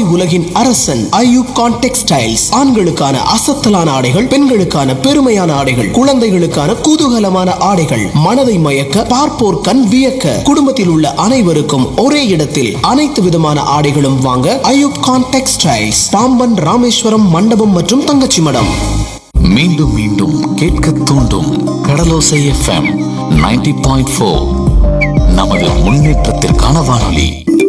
உலகின் அரசன் ஐயூப் கான் டெக்ஸ்டைல்ஸ் ஆண்களுக்கான அசத்தலான ஆடைகள் பெண்களுக்கான பெருமையான ஆடைகள் குழந்தைகளுக்கான குதூகலமான ஆடைகள் மனதை மயக்க பார்ப்போர் கண் வியக்க குடும்பத்தில் உள்ள அனைவருக்கும் ஒரே இடத்தில் அனைத்து விதமான ஆடைகளும் வாங்க ஐயூப் கான் டெக்ஸ்டைல்ஸ் பாம்பன் ராமேஸ்வரம் மண்டபம் மற்றும் தங்கச்சி மடம் மீண்டும் மீண்டும் கேட்க தூண்டும் கடலோசை எஃப்எம் 90.4 பாயிண்ட் ஃபோர் நமது முன்னேற்றத்திற்கான வானொலி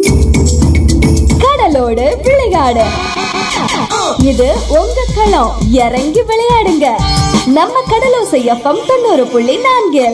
கடலோடு விளையாடு இது உங்க களம் இறங்கி விளையாடுங்க நம்ம கடலோசை எஃப்எம் தொண்ணூறு புள்ளி நான்கில்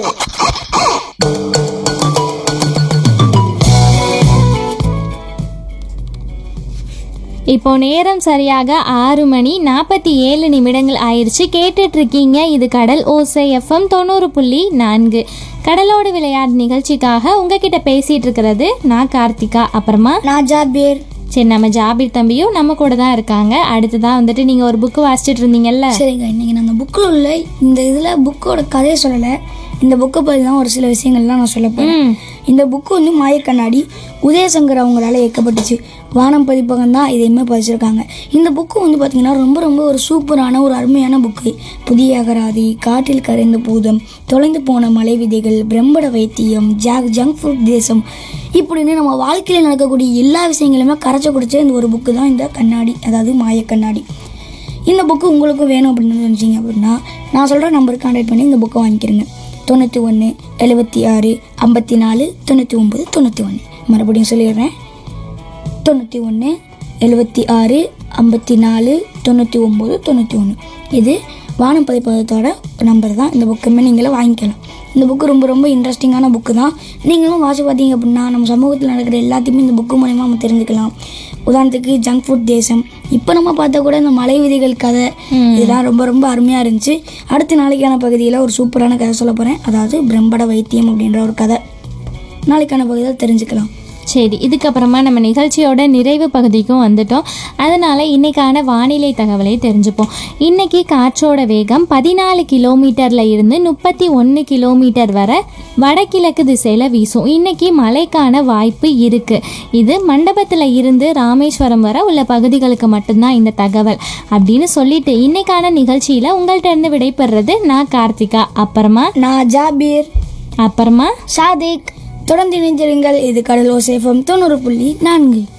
இப்போ நேரம் சரியாக ஆறு மணி நாற்பத்தி ஏழு நிமிடங்கள் ஆயிடுச்சு கேட்டுட்டு இருக்கீங்க இது கடல் ஓசை எஃப்எம் தொண்ணூறு புள்ளி நான்கு கடலோடு விளையாடு நிகழ்ச்சிக்காக உங்ககிட்ட பேசிட்டு இருக்கிறது நான் கார்த்திகா அப்புறமா நான் ஜாபீர் சரி நம்ம ஜாபீர் தம்பியும் நம்ம கூட தான் இருக்காங்க அடுத்ததான் வந்துட்டு நீங்க ஒரு புக்கு வாசிச்சுட்டு இருந்தீங்கல்ல சரிங்க இன்னைக்கு நான் அந்த புக்கில் உள்ள இந்த இதில் புக்கோட கதையை சொல்லலை இந்த புக்கை பற்றி தான் ஒரு சில விஷயங்கள்லாம் நான் சொல்ல போகிறேன் ம். இந்த புக்கு வந்து மாயக்கண்ணாடி உதயசங்கர் அவங்களால இயக்கப்பட்டுச்சு வானம் பதிப்பகம் தான் இதையுமே பதிச்சிருக்காங்க இந்த புக்கு வந்து பார்த்திங்கன்னா ரொம்ப ரொம்ப ஒரு சூப்பரான ஒரு அருமையான புக்கு புதிய அகராதி காட்டில் கரைந்த பூதம் தொலைந்து போன மலை விதைகள் பிரம்மட வைத்தியம் ஜாக் ஜங்க் ஃபுட் தேசம் இப்படின்னு நம்ம வாழ்க்கையில் நடக்கக்கூடிய எல்லா விஷயங்களுமே கரைச்சி குடிச்ச இந்த ஒரு புக்கு தான் இந்த கண்ணாடி அதாவது மாயக்கண்ணாடி இந்த புக்கு உங்களுக்கு வேணும் அப்படின்னு நினச்சிங்க அப்படின்னா நான் சொல்கிற நம்பருக்கு கான்டாக்ட் பண்ணி இந்த புக்கை வாங்கிக்கிறேங்க தொண்ணூற்றி ஒன்று எழுபத்தி ஆறு ஐம்பத்தி நாலு தொண்ணூற்றி ஒம்பது தொண்ணூற்றி ஒன்று மறுபடியும் சொல்லிடுறேன் தொண்ணூற்றி ஒன்று எழுபத்தி ஆறு ஐம்பத்தி நாலு தொண்ணூற்றி ஒம்பது தொண்ணூற்றி ஒன்று இது வானம் பதிப்பகத்தோட நம்பர் தான் இந்த புக்குமே நீங்களும் வாங்கிக்கலாம் இந்த புக்கு ரொம்ப ரொம்ப இன்ட்ரெஸ்டிங்கான புக்கு தான் நீங்களும் வாசி பார்த்தீங்க அப்படின்னா நம்ம சமூகத்தில் நடக்கிற எல்லாத்தையுமே இந்த புக்கு மூலயமா நம்ம தெரிஞ்சுக்கலாம் உதாரணத்துக்கு ஜங்க் ஃபுட் தேசம் இப்போ நம்ம பார்த்தா கூட இந்த மலை விதிகள் கதை இதெல்லாம் ரொம்ப ரொம்ப அருமையாக இருந்துச்சு அடுத்த நாளைக்கான பகுதியில் ஒரு சூப்பரான கதை சொல்ல போகிறேன் அதாவது பிரம்பட வைத்தியம் அப்படின்ற ஒரு கதை நாளைக்கான பகுதியில் தெரிஞ்சுக்கலாம் சரி இதுக்கப்புறமா நம்ம நிகழ்ச்சியோட நிறைவு பகுதிக்கும் வந்துட்டோம் அதனால இன்னைக்கான வானிலை தகவலை தெரிஞ்சுப்போம் இன்னைக்கு காற்றோட வேகம் பதினாலு கிலோமீட்டர்ல இருந்து முப்பத்தி ஒன்று கிலோமீட்டர் வரை வடகிழக்கு திசையில வீசும் இன்னைக்கு மழைக்கான வாய்ப்பு இருக்கு இது மண்டபத்தில் இருந்து ராமேஸ்வரம் வரை உள்ள பகுதிகளுக்கு மட்டும்தான் இந்த தகவல் அப்படின்னு சொல்லிட்டு இன்னைக்கான நிகழ்ச்சியில உங்கள்கிட்ட இருந்து விடைபெறுறது நான் கார்த்திகா அப்புறமா நான் ஜாபீர் அப்புறமா சாதிக் தொடர்ந்து இணைந்திருங்கள் இது கடலோ சேஃபம் தொண்ணூறு புள்ளி நான்கு